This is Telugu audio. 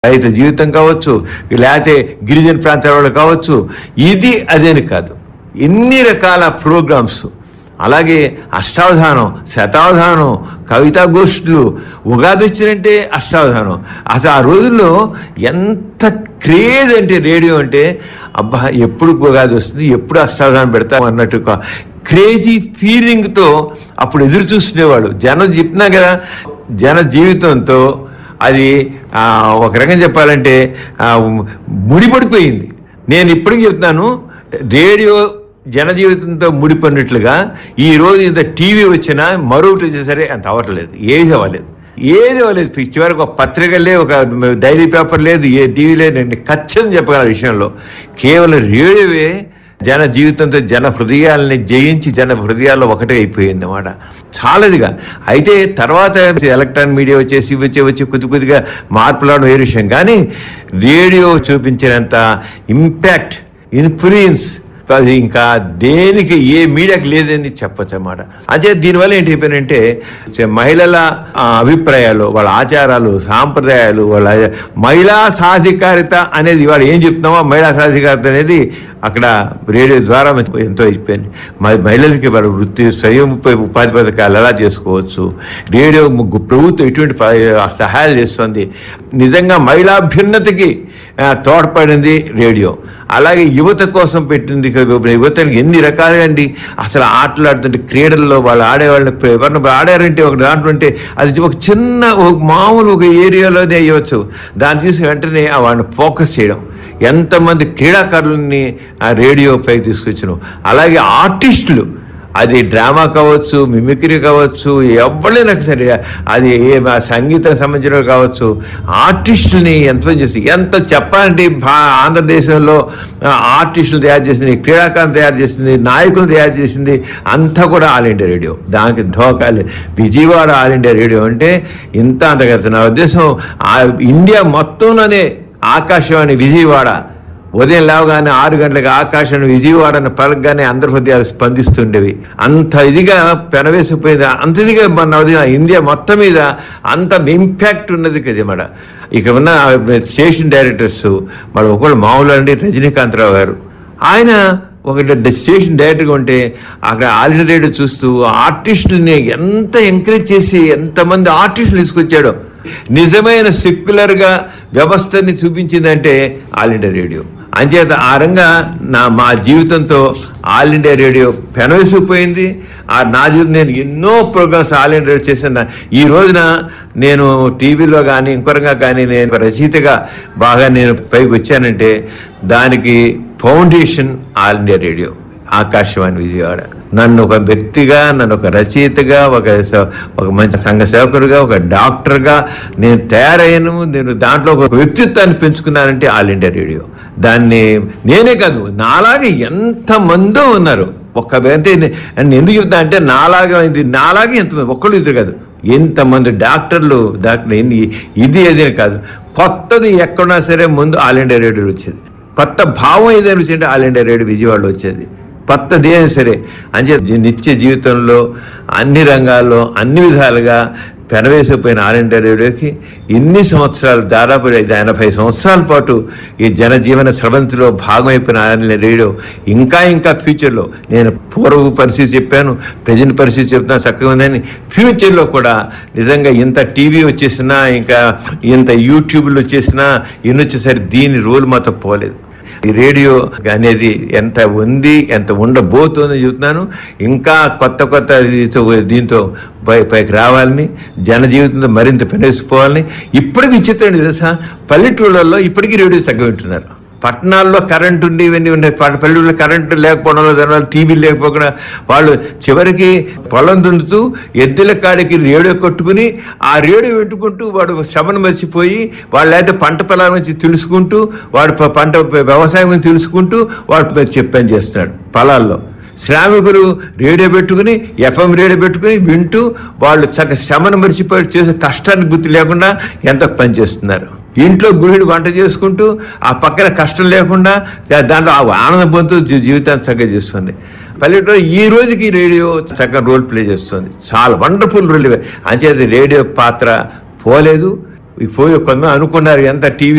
రైతు జీవితం కావచ్చు లేకపోతే గిరిజన ప్రాంతాల వాళ్ళు కావచ్చు ఇది అదేని కాదు ఎన్ని రకాల ప్రోగ్రామ్స్ అలాగే అష్టావధానం శతావధానం కవితా గోష్ఠులు ఉగాది వచ్చినంటే అష్టావధానం అసలు ఆ రోజుల్లో ఎంత క్రేజ్ అంటే రేడియో అంటే అబ్బా ఎప్పుడు ఉగాది వస్తుంది ఎప్పుడు అష్టావధానం పెడతాం అన్నట్టు ఒక క్రేజీ ఫీలింగ్తో అప్పుడు ఎదురు చూసుకునేవాడు జనం చెప్పినా కదా జన జీవితంతో అది ఆ, ఒక రకం చెప్పాలంటే ఆ, ముడిపడిపోయింది నేను ఇప్పటికీ చెప్తున్నాను రేడియో జనజీవితంతో ముడిపడినట్లుగా ఈ రోజు ఇంత టీవీ వచ్చినా మరొకటి వచ్చినా సరే అంత అవ్వట్లేదు ఏది అవ్వలేదు ఏది అవ్వలేదు చివరికి ఒక పత్రిక లేదు ఒక డైలీ పేపర్ లేదు ఏ టీవీ లేదు నేను ఖచ్చితంగా చెప్పగల విషయంలో కేవలం రేడియోవే జన జీవితంతో జన హృదయాలని జయించి జన హృదయాల్లో ఒకటే అయిపోయింది అన్నమాట చాలాదిగా అయితే తర్వాత ఎలక్ట్రానిక్ మీడియా వచ్చేసి ఇవి వచ్చి వచ్చి కొద్ది కొద్దిగా మార్పులు రావడం వేరే విషయం కానీ రేడియో చూపించినంత ఇంపాక్ట్ ఇన్ఫ్లుయెన్స్ అది ఇంకా దేనికి ఏ మీడియాకి లేదని చెప్పచ్చు అన్నమాట అదే దీనివల్ల ఏంటి అయిపోయినంటే చ- మహిళల ఆ, అభిప్రాయాలు వాళ్ళ ఆచారాలు సాంప్రదాయాలు వాళ్ళ మహిళా సాధికారిత అనేది ఇవాళ ఏం చెప్తున్నామో మహిళా సాధికారిత అనేది అక్కడ రేడియో ద్వారా మనకి ఎంతో అయిపోయింది మ- మహిళలకి వాళ్ళ వృత్తి స్వయం ఉప- ఉపాధి పథకాలు ఎలా చేసుకోవచ్చు రేడియో ముగ్గు- ప్రభుత్వం ఎటువంటి ప- సహాయాలు చేస్తుంది నిజంగా మహిళాభ్యున్నతికి ఆ, తోడ్పడింది రేడియో అలాగే యువత కోసం పెట్టింది యువతకి ఎన్ని రకాలుగా అండి అసలు ఆటలు ఆడుతుంటే క్రీడల్లో వాళ్ళు ఆడేవాళ్ళని ఎవరిని ఆడారంటే ఒక దాంట్లో ఉంటే అది ఒక చిన్న ఒక మామూలు ఒక ఏరియాలోనే అయ్యవచ్చు దాన్ని చూసి వెంటనే ఆ వాళ్ళని ఫోకస్ చేయడం ఎంతమంది క్రీడాకారులని ఆ రేడియో పైకి తీసుకొచ్చిన అలాగే ఆర్టిస్టులు అది డ్రామా కావచ్చు మిమిక్రీ కావచ్చు ఎవరైనా సరే అది ఏ ఆ సంగీతం సంబంధించిన కావచ్చు ఆర్టిస్టుల్ని ఎంత చేసి ఎంత చెప్పాలంటే భా ఆంధ్రదేశంలో ఆ, ఆర్టిస్టులు తయారు చేసింది క్రీడాకారులు తయారు చేసింది నాయకులు తయారు చేసింది అంతా కూడా ఆల్ ఇండియా రేడియో దానికి ధోకాలే విజయవాడ ఆల్ ఇండియా రేడియో అంటే ఇంత అంత కదా నా ఉద్దేశం ఆ ఇండియా మొత్తంలోనే ఆకాశవాణి విజయవాడ ఉదయం లేవగానే ఆరు గంటలకు ఆకాశం విజయవాడని పలకగానే అందరి హృదయాలు స్పందిస్తుండేవి అంత ఇదిగా పెనవేసిపోయింది అంత ఇదిగా మన ఉదయం ఇండియా మొత్తం మీద అంత ఇంపాక్ట్ ఉన్నది కదా మన ఇక్కడ ఉన్న స్టేషన్ డైరెక్టర్స్ మన ఒకళ్ళు మామూలు అండి రజనీకాంతరావు గారు ఆయన ఒక డ- స్టేషన్ డైరెక్టర్గా ఉంటే అక్కడ ఆల్రెడీ చూస్తూ ఆర్టిస్టుల్ని ఎంత ఎంకరేజ్ చేసి ఎంతమంది ఆర్టిస్టులు తీసుకొచ్చాడో నిజమైన సెక్యులర్ గా వ్యవస్థని చూపించిందంటే ఆల్ ఇండియా రేడియో అంచేత ఆ రంగా నా మా జీవితంతో ఆల్ ఇండియా రేడియో పెనవేసిపోయింది ఆ నా జీవితం నేను ఎన్నో ప్రోగ్రామ్స్ ఆల్ ఇండియా రేడియో చేసిన ఈ రోజున నేను టీవీలో కానీ ఇంకొరగా కానీ నేను ఒక రచయితగా బాగా నేను పైకి వచ్చానంటే దానికి foundation all India radio Akashvani Vijayawada నన్ను ఒక వ్యక్తిగా నన్ను ఒక రచయితగా ఒక స- ఒక మంచి సంఘ సేవకుడిగా ఒక డాక్టర్గా నేను తయారయ్యాను నేను దాంట్లో ఒక వ్యక్తిత్వాన్ని పెంచుకున్నానంటే ఆల్ ఇండియా రేడియో దాన్ని నేనే కాదు నాలాగే ఎంతమందో ఉన్నారు ఒక్క అంటే నే- నేను ఎందుకు చెప్తా అంటే నాలాగా ఇది నాలాగే ఎంతమంది ఒక్కళ్ళు ఇద్దరు కాదు ఎంతమంది డాక్టర్లు డాక్టర్ ఎన్ని ఇది ఏదైనా కాదు కొత్తది ఎక్కడున్నా సరే ముందు ఆల్ ఇండియా రేడియో వచ్చేది కొత్త భావం ఏదైనా వచ్చింటే ఆల్ ఇండియా రేడియో విజయవాడలో వచ్చేది కొత్తది ఏదైనా సరే అంచే నిత్య జీవితంలో అన్ని రంగాల్లో అన్ని విధాలుగా పెనవేసిపోయిన ఆల్ ఇండియా రేడియోకి ఇన్ని సంవత్సరాలు దాదాపు ఐదు ఎనభై సంవత్సరాల పాటు ఈ జనజీవన స్రవంతిలో భాగమైపోయిన ఆల్ ఇండియా రేడియో ఇంకా ఇంకా ఫ్యూచర్లో నేను పూర్వ పరిస్థితి చెప్పాను ప్రజెంట్ పరిస్థితి చెప్తున్నా చక్కగా ఉందని ఫ్యూచర్లో కూడా నిజంగా ఇంత టీవీ వచ్చేసినా ఇంకా ఇంత యూట్యూబ్లు వచ్చేసినా ఎన్ని వచ్చేసరి దీని రోల్ మాత్రం పోలేదు ఈ రేడియో అనేది ఎంత ఉంది ఎంత ఉండబోతుందని చెబుతున్నాను ఇంకా కొత్త కొత్త దీంతో దీంతో పై పైకి రావాలని జన జీవితంలో మరింత పెనేసిపోవాలని ఇప్పటికి విచిత్రం తెలుసా పల్లెటూళ్ళల్లో ఇప్పటికీ రేడియో తగ్గ వింటున్నారు పట్టణాల్లో కరెంట్ ఉండి ఇవన్నీ ఉన్నాయి ప- పల్లెటూళ్ళలో కరెంటు లేకపోవడం వల్ల దానివల్ల టీవీ లేకపోకుండా వాళ్ళు చివరికి పొలం దున్నుతూ ఎద్దుల కాడికి రేడియో కొట్టుకుని ఆ రేడియో పెట్టుకుంటూ వాడు శ్రమను మర్చిపోయి వాళ్ళు అయితే పంట పొలాల నుంచి తెలుసుకుంటూ వాడు ప- పంట వ్యవసాయం గురించి తెలుసుకుంటూ వాడు చెప్పని చేస్తున్నాడు పొలాల్లో శ్రామికులు రేడియో పెట్టుకుని ఎఫ్ఎం రేడియో పెట్టుకుని వింటూ వాళ్ళు చక్క శ్రమను మర్చిపోయి చేసే కష్టానికి గుర్తు లేకుండా ఎంత పని చేస్తున్నారు ఇంట్లో గృహిణి వంట చేసుకుంటూ ఆ పక్కన కష్టం లేకుండా దాంట్లో ఆ ఆనందం పొందుతూ జీ- జీవితాన్ని చక్కగా చేస్తుంది పల్లెటూరు ఈ రోజుకి రేడియో చక్కగా రోల్ ప్లే చేస్తుంది చాలా వండర్ఫుల్ రోల్ అంచేది రేడియో పాత్ర పోలేదు ఈ పోయి కొంతమంది అనుకున్నారు ఎంత టీవీ